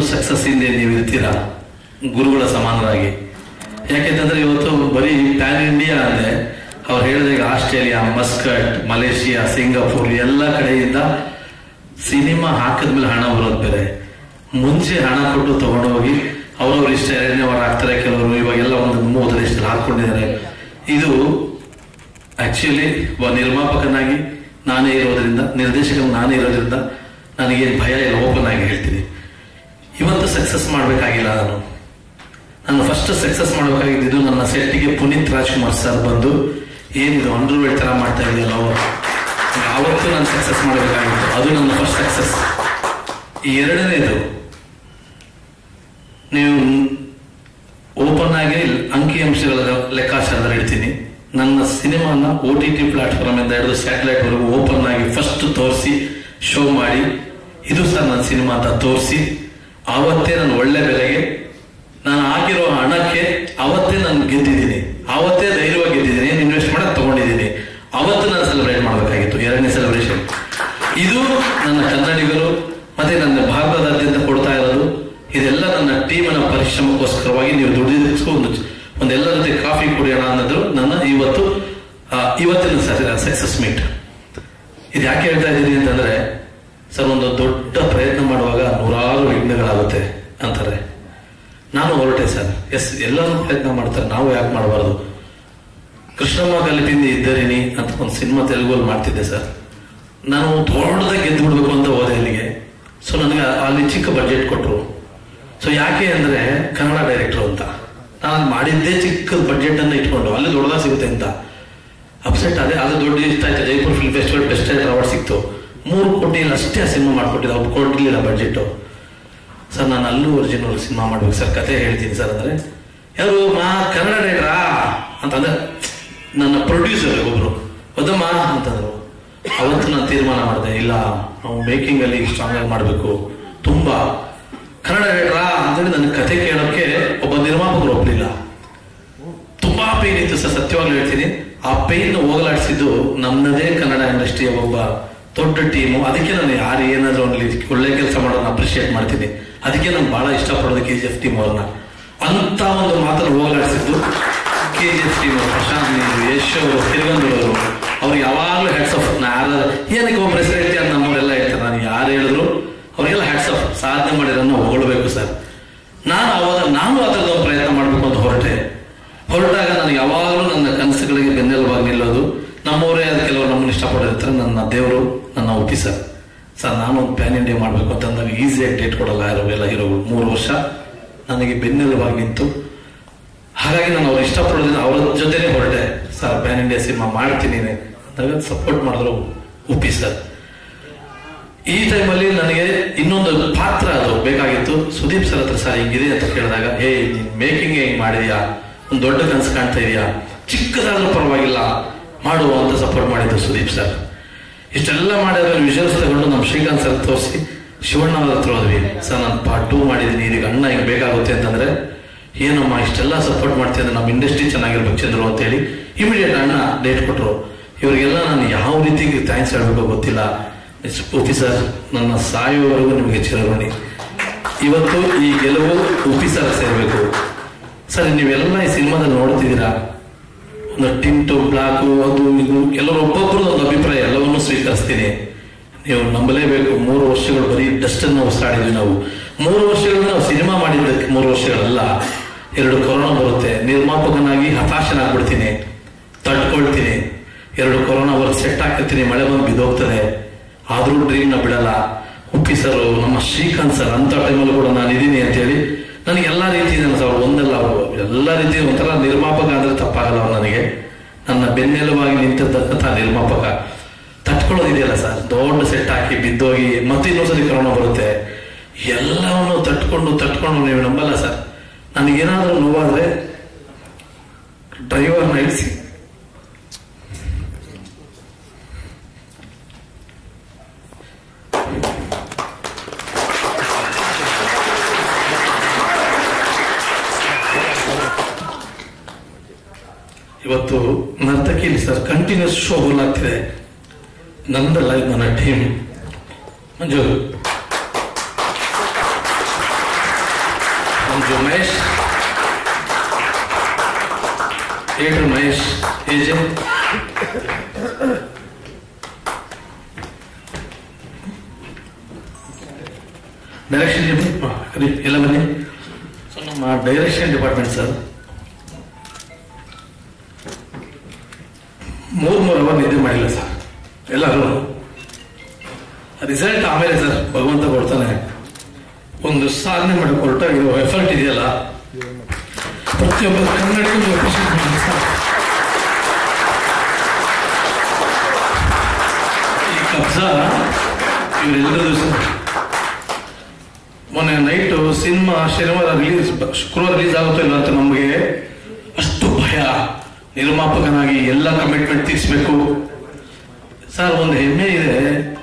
success ಹಿಂದೆ ನೀವು ಇರ್ತೀರಾ ಗುರುಗಳ ಸಮಾನರಾಗಿ ಯಾಕೆಂತಂದ್ರೆ ಇವತ್ತು ಬರೀ ಪ್ಯಾನ್ ಇಂಡಿಯಾ ಅಂದ್ರೆ ಅವ್ರು ಹೇಳಿದಾಗ ಆಸ್ಟ್ರೇಲಿಯಾ ಮಸ್ಕಟ್ ಮಲೇಷಿಯಾ ಸಿಂಗಾಪುರ್ ಎಲ್ಲ ಕಡೆಯಿಂದ ಸಿನಿಮಾ ಹಾಕಿದ್ಮೇಲೆ ಹಣ ಬರೋದು ಬೇರೆ ಮುಂಚೆ ಹಣ ಕೊಟ್ಟು ತಗೊಂಡೋಗಿ ಅವ್ರವ್ರ ಇಷ್ಟ ಎರಡನೇ ವಾರ ಹಾಕ್ತಾರೆ ಕೆಲವರು ಇವಾಗೆಲ್ಲ ಒಂದು ಮೂವತ್ತು ದೇಶದಲ್ಲಿ ಹಾಕೊಂಡಿದ್ದಾರೆ ಇದು ಆಕ್ಚುಲಿ ಒಬ್ಬ ನಿರ್ಮಾಪಕನಾಗಿ ನಾನೇ ಇರೋದ್ರಿಂದ ನಿರ್ದೇಶಕ ನಾನೇ ಇರೋದ್ರಿಂದ ನನಗೇನು ಭಯ ಇಲ್ಲ ಓಪನ್ ಆಗಿ ಹೇಳ್ತೀನಿ ಇವತ್ತು ಸಕ್ಸಸ್ ಮಾಡಬೇಕಾಗಿಲ್ಲ ನಾನು ನಾನು ಫಸ್ಟ್ ಸಕ್ಸಸ್ ಮಾಡಬೇಕಾಗಿದ್ದು ನನ್ನ ಸೆಟ್ಗೆ ಪುನೀತ್ ರಾಜ್ಕುಮಾರ್ ಸರ್ ಬಂದು ಏನಿದು ಅಂಡರ್ವೇಡ್ ತರ ಮಾಡ್ತಾ ಇದೆಯಲ್ಲ ಆವತ್ತು ನಾನು ಸಕ್ಸಸ್ ಮಾಡಬೇಕಾಗಿತ್ತು ಅದು ನನ್ನ ಫಸ್ಟ್ ಸಕ್ಸಸ್ ಈ ಎರಡನೇದು ನೀವು ಓಪನ್ ಆಗಿ ಅಂಕಿಅಂಶಗಳ ಲೆಕ್ಕಾಚಾರ ಇಡ್ತೀನಿ ನನ್ನ ಸಿನಿಮಾನ ಓ ಟಿ ಟಿ ಪ್ಲಾಟ್ಫಾರ್ಮ್ ಇಂದ ಹಿಡಿದು ಸ್ಯಾಟಲೈಟ್ ವರೆಗೂ ಓಪನ್ ಆಗಿ ಫಸ್ಟ್ ತೋರಿಸಿ ಶೋ ಮಾಡಿ ಇದು ಸರ್ ನನ್ನ ಸಿನಿಮಾ ಅಂತ ತೋರಿಸಿ ಆವತ್ತೇ ನಾನು ಒಳ್ಳೆ ಬೆಲೆಗೆ ನಾನು ಹಾಕಿರೋ ಹಣಕ್ಕೆ ಅವತ್ತೇ ನಾನು ಗೆದ್ದಿದ್ದೀನಿ ಆವತ್ತೇ ಧೈರ್ಯವಾಗಿ ಗೆದ್ದಿದ್ದೀನಿ ಏನು ಇನ್ವೆಸ್ಟ್ ಮಾಡೋದು ತಗೊಂಡಿದ್ದೀನಿ ಅವತ್ತು ನಾನು ಸೆಲೆಬ್ರೇಟ್ ಮಾಡಬೇಕಾಗಿತ್ತು ಎರಡನೇ ಸೆಲೆಬ್ರೇಷನ್ ಇದು ನನ್ನ ಕನ್ನಡಿಗರು ಮತ್ತೆ ನನ್ನ ಭಾರತದಾದ್ಯಂತ ಕೊಡ್ತಾ ಇರೋದು ಇದೆಲ್ಲ ನನ್ನ ಟೀಮನ ಪರಿಶ್ರಮಕ್ಕೋಸ್ಕರವಾಗಿ ನೀವು ದುಡಿದಕ್ಕೂ ಒಂದು ಒಂದೆಲ್ಲ ಜೊತೆ ಕಾಫಿ ಕುಡಿಯೋಣ ಅನ್ನೋದು ನನ್ನ ಇವತ್ತು ಆ, ಇವತ್ತಿನ ಸಕ್ಸಸ್ ಮೀಟ್ ಇದು ಯಾಕೆ ಹೇಳ್ತಾ ಇದ್ದೀನಿ ಅಂತಂದ್ರೆ ಸರ್ ಒಂದು ದೊಡ್ಡ ಪ್ರಯತ್ನ ಮಾಡುವಾಗ ನೂರಾರು ವಿಘ್ನಗಳಾಗುತ್ತೆ ಅಂತಾರೆ ನಾನು ಹೊರಟೆ ಸರ್ ಎಸ್ ಎಲ್ಲರೂ ಪ್ರಯತ್ನ ಮಾಡ್ತಾರೆ ನಾವು ಯಾಕೆ ಮಾಡಬಾರ್ದು ಕೃಷ್ಣಮ್ಮ ಕಲಿಪಿಂದ ಇದ್ದರಿನಿ ಅಂತ ಒಂದು ಸಿನಿಮಾ ತೆಲುಗಲ್ಲಿ ಮಾಡ್ತಿದ್ದೆ ಸರ್ ನಾನು ದೊಡ್ಡದಾಗಿ ಗೆದ್ದು ಬಿಡ್ಬೇಕು ಅಂತ ಹೋದೆ ಅಲ್ಲಿಗೆ ಸೊ ನನಗೆ ಅಲ್ಲಿ ಚಿಕ್ಕ ಬಜೆಟ್ ಕೊಟ್ಟರು ಸೊ ಯಾಕೆ ಅಂದ್ರೆ ಕನ್ನಡ ಡೈರೆಕ್ಟರ್ ಅಂತ ನಾನು ಅದ್ ಮಾಡಿದ್ದೇ ಚಿಕ್ಕ ಬಜೆಟ್ ಅನ್ನ ಇಟ್ಕೊಂಡು ಅಲ್ಲಿ ದೊಡ್ಡದಾಗ ಸಿಗುತ್ತೆ ಅಂತ ಅಪ್ಸೆಟ್ ಅದೇ ಅದು ದೊಡ್ಡ ಇಷ್ಟ ಆಯ್ತು Jaipur film festival best award ಸಿಕ್ತು ಮೂರು ಕೋಟಿಯಲ್ಲಿ ಅಷ್ಟೇ ಆ ಸಿನಿಮಾ ಮಾಡ್ಕೊಟ್ಟಿದ್ದೆ ಅವ್ರು ಕೊಟ್ಟಿರ್ಲಿಲ್ಲ ಬಜೆಟ್ ಸರ್ ನಾನು ಅಲ್ಲೂ ಒರಿಜಿನಲ್ ಸಿನಿಮಾ ಮಾಡ್ಬೇಕು ಸರ್ ಕತೆ ಹೇಳ್ತೀನಿ ಸರ್ ಅಂದ್ರೆ ಯಾರು ಮಾ ಕನ್ನಡ ಡೈರೆಕ್ಟರಾ ಅಂತಂದ್ರೆ ನನ್ನ ಪ್ರೊಡ್ಯೂಸರ್ ಒಬ್ರು ಒದ್ದಮ್ಮ ಅಂತಂದ್ರು ಅವತ್ತು ನಾನು ತೀರ್ಮಾನ ಮಾಡಿದೆ ಇಲ್ಲ ನಾವು ಮೇಕಿಂಗ್ ಅಲ್ಲಿ ಸ್ಟ್ರಾಂಗ್ ಆಗಿ ಮಾಡಬೇಕು ತುಂಬಾ ಕನ್ನಡ ಡೈರೆಕ್ಟರಾ ಅಂತೇಳಿ ನನ್ನ ಕತೆ ಕೇಳೋಕೆ ಒಬ್ಬ ನಿರ್ಮಾಪಕರು ಒಪ್ಲಿಲ್ಲ ತುಂಬಾ ಪೇನ್ ಇತ್ತು ಸರ್ ಸತ್ಯವಾಗ್ಲೂ ಹೇಳ್ತೀನಿ ಆ ಪೇನ್ ಹೋಗಲಾಡಿಸಿದ್ದು ನಮ್ಮದೇ ಕನ್ನಡ ಇಂಡಸ್ಟ್ರಿಯ ಒಬ್ಬ ದೊಡ್ಡ ಟೀಮು ಅದಕ್ಕೆ ನಾನು ಯಾರು ಏನಾದ್ರೂ ಒಂದು ಒಳ್ಳೆ ಕೆಲಸ ಮಾಡೋದನ್ನ ಅಪ್ರಿಷಿಯೇಟ್ ಮಾಡ್ತೀನಿ ಅದಕ್ಕೆ ನಾನು ಬಹಳ ಇಷ್ಟಪಡೋದು ಕೆ ಜಿ ಎಫ್ ಟೀಮ್ ಅವ್ರನ್ನ ಅಂತ ಒಂದು ಮಾತನ್ನು ಹೋಗಲಾಡಿಸಿದ್ದು K G F team Prashanth ನೀರು ಯಶ್ ಅವರು ತಿರುಗಂದೂರವರು ಅವ್ರು ಯಾವಾಗಲೂ ಹೆಡ್ಸ್ ಆಫ್ ನಾ ಯಾರು ಏನಕ್ಕೆ ಒಬ್ಬ ಹೆಸರು ಹೇಳ್ತೀಯ ಅಂತ ನಮ್ಮವರೆಲ್ಲ ಹೇಳ್ತಾರೆ ನಾನು ಯಾರು ಹೇಳಿದ್ರು ಅವ್ರಿಗೆಲ್ಲ ಹೆಡ್ಸ್ ಆಫ್ ಸಾಧನೆ ಮಾಡಿರೋದನ್ನ ಹೊಗಳಬೇಕು ಸರ್ ನಾನು ಅವಾಗ ನಾನು ಅದರದ ಒಂದು ಪ್ರಯತ್ನ ಮಾಡಬೇಕು ಅಂತ ಹೊರಟೆ ಹೊರಟಾಗ ನಾನು ಯಾವಾಗಲೂ ನನ್ನ ಕನಸುಗಳಿಗೆ ಬೆನ್ನೆಲುಬಾಗಿ ನಿಲ್ಲೋದು ನಮ್ಮವರೇ ಅದು ಕೆಲವರು ನಮ್ಮನ್ನು ಇಷ್ಟಪಟ್ಟಿರ್ತಾರೆ ನನ್ನ ದೇವರು ನನ್ನ ಆಫೀಸರ್ ಸರ್ ನಾನು ಒಂದು ಪ್ಯಾನ್ ಇಂಡಿಯಾ ಮಾಡಬೇಕು ಅಂತ ಅಂದಾಗ ಈಸಿಯಾಗಿ ಡೇಟ್ ಕೊಡಲ್ಲ ಯಾರು ಎಲ್ಲ ಹೀರೋಗಳು ಮೂರು ವರ್ಷ ನನಗೆ ಬೆನ್ನೆಲುಬಾಗಿ ನಿಂತು ಹಾಗಾಗಿ ನಾನು ಅವ್ರು ಇಷ್ಟಪಡೋದ್ರಿಂದ ಅವ್ರ ಜೊತೆನೇ ಹೊರಟೆ ಸರ್ ಪ್ಯಾನ್ ಇಂಡಿಯಾ ಸಿನಿಮಾ ಮಾಡ್ತೀನಿ ಅಂದಾಗ ಸಪೋರ್ಟ್ ಮಾಡಿದ್ರು ಉಪ್ಪಿ ಸರ್ ಈ ಟೈಮಲ್ಲಿ ನನಗೆ ಇನ್ನೊಂದು ಪಾತ್ರ ಅದು ಬೇಕಾಗಿತ್ತು ಸುದೀಪ್ ಸರ್ ಹತ್ರ ಸರ್ ಹಿಂಗಿದೆ ಅಂತ ಕೇಳಿದಾಗ ಹೇ ನೀನ್ ಮೇಕಿಂಗ್ ಹೆಂಗ್ ಮಾಡಿದ್ಯಾ ಒಂದು ದೊಡ್ಡ ಕನಸು ಕಾಣ್ತಾ ಇದೆಯಾ ಚಿಕ್ಕದಾದ್ರೂ ಪರವಾಗಿಲ್ಲ ಮಾಡು ಅಂತ ಸಪೋರ್ಟ್ ಮಾಡಿದ್ದು ಸುದೀಪ್ ಸರ್ ಇಷ್ಟೆಲ್ಲ ಮಾಡಿದ್ರೆ ವಿಜುವಲ್ಸ್ ತಗೊಂಡು ನಮ್ಮ ಶ್ರೀಕಾಂತ್ ಸರ್ ತೋರಿಸಿ ಶಿವಣ್ಣ ಅವ್ರ ಹತ್ರ ಹೋದ್ವಿ ಸರ್ ನಾನು ಪಾರ್ಟ್ ಟೂ ಮಾಡಿದ್ದೀನಿ ಇದೀಗ ಅಣ್ಣ ಹಿಂಗ್ ಬೇಕಾಗುತ್ತೆ ಅಂತಂದ್ರೆ ಏನಮ್ಮ ಇಷ್ಟೆಲ್ಲ ಸಪೋರ್ಟ್ ಮಾಡ್ತೀನಿ ಅಂದ್ರೆ ನಮ್ಮ ಇಂಡಸ್ಟ್ರಿ ಚೆನ್ನಾಗಿರ್ಬೇಕು ಚಂದ್ರು ಅಂತೇಳಿ ಇಮಿಡಿಯೇಟ್ ಅಣ್ಣ ಡೇಟ್ ಕೊಟ್ರು ಇವರಿಗೆಲ್ಲ ನಾನು ಯಾವ ರೀತಿ ಥ್ಯಾಂಕ್ಸ್ ಹೇಳ್ಬೇಕು ಗೊತ್ತಿಲ್ಲ ಆಫೀಸರ್ ನನ್ನ ಸಾಯುವವರೆಗೂ ನಿಮಗೆ ಚಿರಋಣಿ ಇವತ್ತು ಈ ಗೆಲುವು ಆಫೀಸರ್ ಸೇರಬೇಕು ಸರ್ ನೀವೆಲ್ಲ ಈ ಸಿನಿಮಾದಲ್ಲಿ ನೋಡ್ತಿದ್ದೀರಾ ಒಂದು ಟಿಂಟು ಬ್ಲಾಕು ಅದು ಇದು ಕೆಲವರು ಒಬ್ಬೊಬ್ರು ಒಂದು ಅಭಿಪ್ರಾಯ ಎಲ್ಲವನ್ನೂ ಸ್ವೀಕರಿಸ್ತೀನಿ ನೀವು ನಂಬಲೇಬೇಕು ಮೂರು ವರ್ಷಗಳು ಬರೀ ಡಸ್ಟ್ ಅನ್ನು ಹೊಸಾಡಿದ್ವಿ ನಾವು ಮೂರು ವರ್ಷಗಳು ನಾವು ಸಿನಿಮಾ ಮಾಡಿದ್ದಕ್ಕೆ ಮೂರು ವರ್ಷಗಳಲ್ಲ ಎರಡು ಕೊರೋನಾ ಬರುತ್ತೆ ನಿರ್ಮಾಪಕನಾಗಿ ಹತಾಶನಾಗ್ಬಿಡ್ತೀನಿ ತಡ್ಕೊಳ್ತೀನಿ ಎರಡು ಕೊರೋನಾ ಬರ್ ಸೆಟ್ ಹಾಕಿರ್ತೀನಿ ಮಳೆ ಬಂದು ಬಿದ್ದೋಗ್ತದೆ ಆದ್ರೂ ಡ್ರೀಮ್ನ ಬಿಡಲ್ಲ ಉಪ್ಪಿ ಸರ್ ನಮ್ಮ ಶ್ರೀಕಾಂತ್ ಸರ್ ಅಂತ ಟೈಮಲ್ಲೂ ಕೂಡ ನಾನು ಇದೀನಿ ಅಂತೇಳಿ ನನಗೆ ಎಲ್ಲಾ ರೀತಿ ಸರ್ ಒಂದಲ್ಲ ಅವರು ಎಲ್ಲ ರೀತಿ ಒಂಥರ ನಿರ್ಮಾಪಕ ಅಂದ್ರೆ ತಪ್ಪಾಗಲ್ಲ ಅವ್ರು ನನಗೆ ನನ್ನ ಬೆನ್ನೆಲುವಾಗಿ ನಿಂತಿರ್ತಕ್ಕಂಥ ನಿರ್ಮಾಪಕ ತಟ್ಕೊಳ್ಳೋದಿದೆಯಲ್ಲ ಸರ್ ದೊಡ್ಡ ಸೆಟ್ ಹಾಕಿ ಬಿದ್ದೋಗಿ ಮತ್ತೆ ಇನ್ನೊಂದ್ಸರಿ ಕರೋನಾ ಬರುತ್ತೆ ಎಲ್ಲವನ್ನು ತಟ್ಕೊಂಡು ತಟ್ಕೊಂಡು ನೀವು ನಂಬಲ್ಲ ಸರ್ ನನಗೇನಾದ್ರೂ ನೋವಾದ್ರೆ ಡ್ರೈವರ್ನ ಇಳಿಸಿ ಇವತ್ತು ನರ್ತಕಿ ಸರ್ ಕಂಟಿನ್ಯೂಸ್ ಶೋ ಹೋಲಾಗ್ತಿದೆ ನಂದಲ್ಲ ಇದು ನನ್ನ team Manju thank you Mahesh ಏಟು ಮಹೇಶ್ ಏಜೆ ಡೈರೆಕ್ಷನ್ ಎಲ್ಲ ಬನ್ನಿ ಸೊ ನಮ್ಮ ಡೈರೆಕ್ಷನ್ ಡಿಪಾರ್ಟ್ಮೆಂಟ್ ಸರ್ ಮೂರ್ ಮೂರು ಅವರ್ ನಿದ್ದೆ ಮಾಡಿಲ್ಲ ಸರ್ ಎಲ್ಲರೂ ರಿಸಲ್ಟ್ ಆಮೇಲೆ ಸರ್ ಭಗವಂತ ಕೊಡ್ತಾನೆ ಒಂದು ಸಾಧನೆ ಮಾಡಕ್ಕೆ ಹೊರಟಾಗಿರೋ ಎಫರ್ಟ್ ಇದೆಯಲ್ಲ ಪ್ರತಿಯೊಬ್ಬ ಕನ್ನಡಿಗರಿಗೂ appreciate ಮಾಡಿ ಸರ್ ಈ ಕಬ್ಜಾ ಇವರೆಲ್ಲರೂ ಸರ್ ಮೊನ್ನೆ ನೈಟ್ ಸಿನಿಮಾ ಶನಿವಾರ ರಿಲೀಸ್ ಶುಕ್ರವಾರ ರಿಲೀಸ್ ಆಗುತ್ತೋ ಇಲ್ಲ ಅಂತ ನಮಗೆ ಅಷ್ಟು ಭಯ ನಿರ್ಮಾಪಕನಾಗಿ ಎಲ್ಲ ಕಮಿಟ್ಮೆಂಟ್ ತೀರಿಸಬೇಕು ಸರ್ ಒಂದು ಹೆಮ್ಮೆ ಇದೆ